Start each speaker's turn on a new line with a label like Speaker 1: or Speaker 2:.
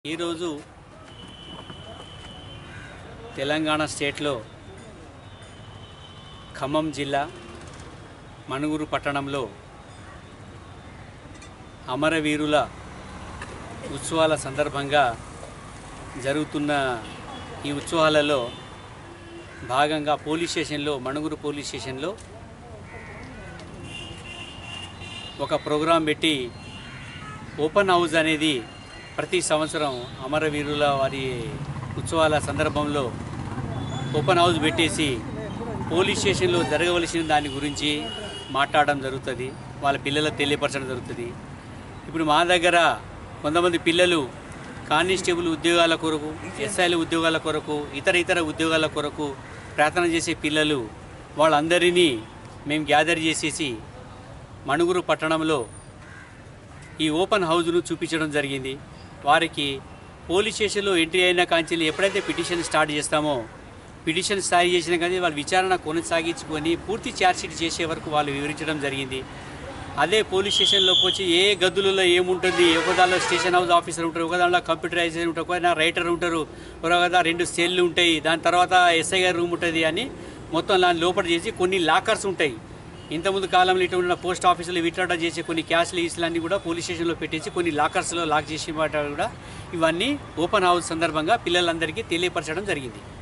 Speaker 1: ఈరోజు తెలంగాణ స్టేట్లో ఖమ్మం జిల్లా మణుగురు పట్టణంలో అమరవీరుల ఉత్సవాల సందర్భంగా జరుగుతున్న ఈ ఉత్సవాలలో భాగంగా పోలీస్ స్టేషన్లో మణుగురు పోలీస్ స్టేషన్లో ఒక ప్రోగ్రాం పెట్టి ఓపెన్ హౌస్ అనేది ప్రతి సంవత్సరం అమరవీరుల వారి ఉత్సవాల సందర్భంలో ఓపెన్ హౌస్ పెట్టేసి పోలీస్ స్టేషన్లో జరగవలసిన దాని గురించి మాట్లాడడం జరుగుతుంది వాళ్ళ పిల్లలకు తెలియపరచడం జరుగుతుంది ఇప్పుడు మా దగ్గర కొంతమంది పిల్లలు కానిస్టేబుల్ ఉద్యోగాల కొరకు ఎస్ఐల ఉద్యోగాల కొరకు ఇతర ఇతర ఉద్యోగాల కొరకు ప్రార్థన చేసే పిల్లలు వాళ్ళందరినీ మేము గ్యాదర్ చేసేసి మణుగురు పట్టణంలో ఈ ఓపెన్ హౌస్ను చూపించడం జరిగింది వారికి పోలీస్ స్టేషన్లో ఎంట్రీ అయిన కాంచెల్లి ఎప్పుడైతే పిటిషన్ స్టార్ట్ చేస్తామో పిటిషన్ స్టార్ట్ చేసిన కానీ వాళ్ళ విచారణ కొనసాగించుకొని పూర్తి ఛార్జ్షీట్ చేసే వరకు వాళ్ళు వివరించడం జరిగింది అదే పోలీస్ స్టేషన్లోకి వచ్చి ఏ గదులలో ఏముంటుంది ఒక దానిలో స్టేషన్ హౌస్ ఆఫీసర్ ఉంటారు ఒక దానిలో కంప్యూటరైజర్ ఉంటారు ఒక దానిలో రైటర్ ఉంటారు ఒక దానిలో రెండు సెల్లు ఉంటాయి దాని తర్వాత ఎస్ఐ గారి రూమ్ ఉంటుంది అని మొత్తం దాని లోపల చేసి కొన్ని లాకర్స్ ఉంటాయి ఇంతకుముందు కాలంలో ఇటు ఉన్న పోస్ట్ ఆఫీసులో విత్డ్రా చేసే కొన్ని క్యాష్ లీస్లు అన్నీ కూడా పోలీస్ స్టేషన్లో పెట్టేసి కొన్ని లాకర్స్లో లాక్ చేసి మాట కూడా ఇవన్నీ ఓపెన్ హౌస్ సందర్భంగా పిల్లలందరికీ తెలియపరచడం జరిగింది